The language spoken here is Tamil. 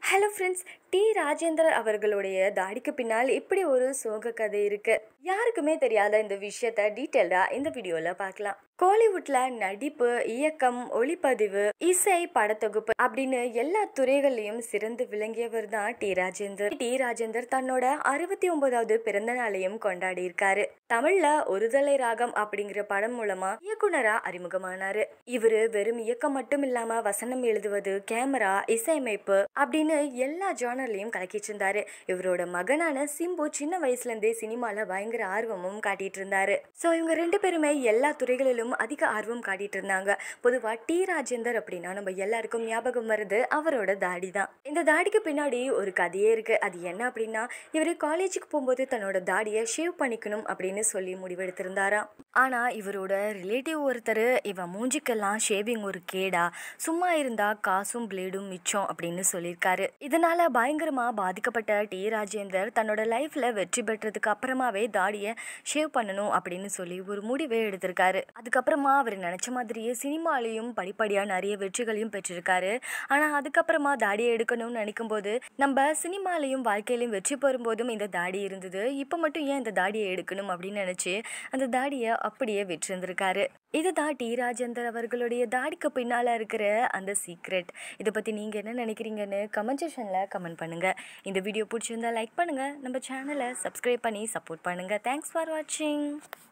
ஹலோ ஃப்ரெண்ட்ஸ் டி ராஜேந்தர் அவர்களுடைய தாடிக்கு பின்னால் இப்படி ஒரு சோக கதை இருக்கு யாருக்குமே தெரியாத இந்த விஷயத்த டீட்டெயில்டாக இந்த வீடியோவில் பார்க்கலாம் கோலிவுட்டில் நடிப்பு இயக்கம் ஒளிப்பதிவு இசை படத்தொகுப்பு அப்படின்னு எல்லா துறைகள்லையும் சிறந்து விளங்கியவர் தான் டி ராஜேந்தர் டி ராஜேந்தர் தன்னோட அறுபத்தி ஒன்பதாவது பிறந்த நாளையும் கொண்டாடி இருக்காரு தமிழ்ல ஒருதலை ராகம் அப்படிங்கிற படம் மூலமா இயக்குனரா அறிமுகமானாரு இவரு வெறும் இயக்கம் மட்டும் இல்லாம வசனம் எழுதுவது கேமரா இசையமைப்பு அப்படின்னு எல்லா ஜானர்லையும் கலக்கிட்டு இருந்தாரு இவரோட மகனான சிம்பு சின்ன வயசுல இருந்தே சினிமால பயங்கர ஆர்வமும் காட்டிட்டு இருந்தாரு சோ இவங்க ரெண்டு பேருமே எல்லா துறைகளிலும் அதிக ஆர்வம் காட்டிட்டு இருந்தாங்க பொதுவா டி ராஜேந்தர் அப்படின்னா நம்ம எல்லாருக்கும் ஞாபகம் வருது அவரோட தாடி தான் இந்த தாடிக்கு பின்னாடி ஒரு கதையே இருக்கு அது என்ன அப்படின்னா இவர் காலேஜுக்கு போகும்போது தன்னோட தாடியை ஷேவ் பண்ணிக்கணும் அப்படின்னு சொல்லி முடிவெடுத்திருந்தாராம் ஆனா இவரோட ரிலேட்டிவ் ஒருத்தர் இவன் மூஞ்சிக்கெல்லாம் ஷேவிங் ஒரு கேடா சும்மா இருந்தா காசும் பிளேடும் மிச்சம் அப்படின்னு சொல்லியிருக்காரு இதனால பயங்கரமா பாதிக்கப்பட்ட டி ராஜேந்தர் தன்னோட லைஃப்ல வெற்றி பெற்றதுக்கு அப்புறமாவே தாடியை ஷேவ் பண்ணணும் அப்படின்னு சொல்லி ஒரு முடிவே எடுத்திருக்காரு அதுக்கப்புறமா அவர் நினைச்ச மாதிரியே சினிமாலையும் படிப்படியா நிறைய வெற்றிகளையும் பெற்றிருக்காரு ஆனா அதுக்கப்புறமா தாடியை எடுக்கணும்னு நினைக்கும் போது நம்ம சினிமாலையும் வாழ்க்கையிலையும் வெற்றி பெறும்போதும் இந்த தாடி இருந்தது இப்போ மட்டும் ஏன் இந்த தாடியை எடுக்கணும் அப்படின்னு நினைச்சு அந்த தாடியை அப்படியே விற்றிருந்திருக்காரு இதுதான் டி ராஜேந்தர் அவர்களுடைய தாடிக்கு பின்னால இருக்கிற அந்த சீக்ரெட் இதை பத்தி நீங்க என்ன நினைக்கிறீங்கன்னு கமெண்ட் செக்ஷன்ல கமெண்ட் பண்ணுங்க இந்த வீடியோ பிடிச்சிருந்தா லைக் பண்ணுங்க நம்ம சேனலை சப்ஸ்கிரைப் பண்ணி சப்போர்ட் பண்ணுங்க தேங்க்ஸ் ஃபார் வாட்சிங்